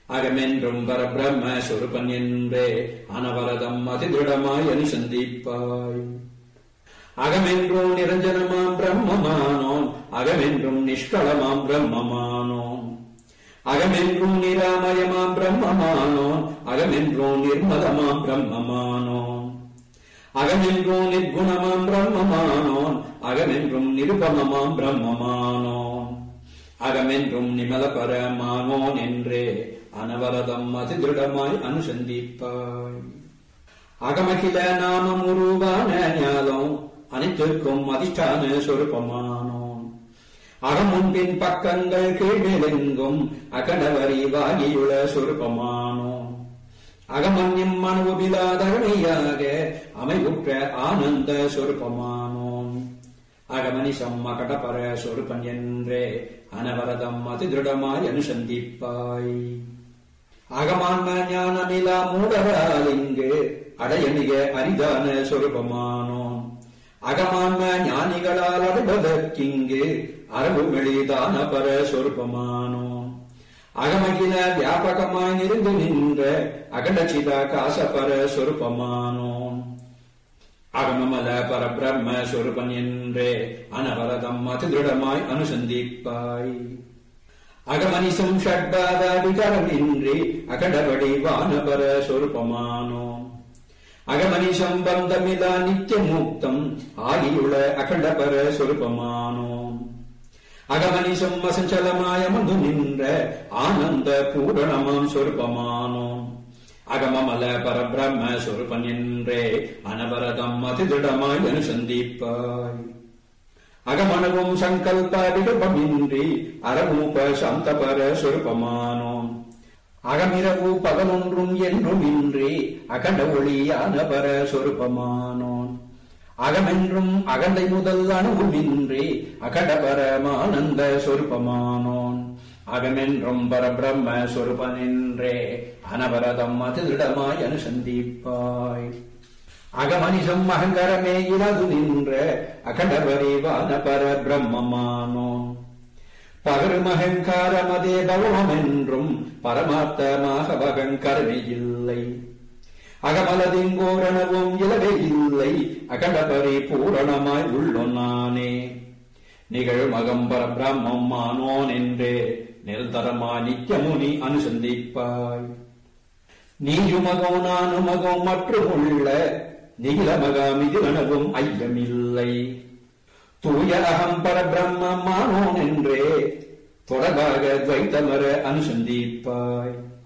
அகமென்றும் பரபிரம்ம சொருபன் என்றே அனவரதம் அதிதிடமாய் அனுசந்திப்பாய் அகமென்றும் நிரஞ்சனமாம் பிரம்மமானோம் அகமென்றும் நிஷ்களமாம் பிரம்மமானோம் அகமென்றும் நிராமயமாம் பிரம்மமானோம் அகமென்றும் நிர்மலமாம் பிரம்மமானோம் அகமென்றும் நிர்குணமாம் பிரம்மமானோன் அகமென்றும் நிருபமமாம் பிரம்மமானோன் அகமென்றும் நிமல பரமானோன் என்றே அனவரதம் அதிதிருடமாய் அனுசந்திப்பாய் அகமகில நாமம் உருவான ஞானம் அனைத்திற்கும் அதிஷ்டான சொருப்பமானோம் அகமுன்பின் பக்கங்கள் கீழ்மேலெங்கும் அகடவரி வாகியுள சொருப்பமானோம் அகமன்யம் மனுவிலாதகமையாக அமைவுற்ற ஆனந்த சொருப்பமானோம் அகமனிசம் அகடபர சொருப்பன் என்றே அனவரதம் அதிதிருடமாய் அனுசந்திப்பாய் அகமான ஞானமிலா மூடரால் இங்கு அடைய மிக அரிதான சொருபமானோம் அகமான ஞானிகளால் அடைவதற்கிங்கு அரபு மெளிதான பர சொருபமானோம் அகமகில வியாபகமாய் நிருந்து நின்ற அகண்டச்சித காசபர சொருபமானோம் அகமமல பரபிரம்ம சொருபன் என்றே அனவரதம் அதிதிருடமாய் அனுசந்திப்பாய் அகமனிசும் ஷட்பாத விகரமின்றி அகடபடி வானபர சொருபமானோம் அகமனிஷம் பந்தமிதா நித்திய முக்தம் ஆகியுள்ள அகண்டபர சொருபமானோம் அகமனிஷம் அசஞ்சலமாய மந்து நின்ற ஆனந்த பூரணமாம் சொருபமானோம் அகமமல பரபிரம்ம சொருபன் என்றே அனவரதம் அதிதிடமாய் அனுசந்திப்பாய் அகமனவும் சங்கல்ப விகல்பமின்றி அரூப சாந்தபர சொருபமானோம் அகமிரவு பகலொன்றும் என்றும் இன்றி அகண்ட ஒளியான பர சொருபமானோன் அகமென்றும் அகண்டை முதல் அணுவுமின்றி அகடபரமானந்த சொருபமானோன் அகமென்றும் பரபிரம்ம சொருபனென்றே அனவரதம் அதிருடமாய் அனுசந்திப்பாய் அகமனிஷம் அகங்கரமே இலது நின்ற அகண்டபரிவான பர பிரம்மமானோன் பகரும் அகங்காரமதே பவமென்றும் பரமார்த்தமாக வகங்கருணை இல்லை அகமலதிங்கோரணவும் இலவே இல்லை அகண்டபரி பூரணமாய் உள்ளொன்னானே நிகழும் அகம்பர பிரம்மம் ஆனோன் என்றே நிரந்தரமா நித்தியமுனி அனுசந்திப்பாய் நீயுமகம் நானுமகம் மற்றும் உள்ள நிகிலமகாமிதிலனவும் ஐயமில்லை தூய அகம் பரபிரம்மமானோன் என்றே தொடர்பாக துவைத்தமர அனுசந்திப்பாய்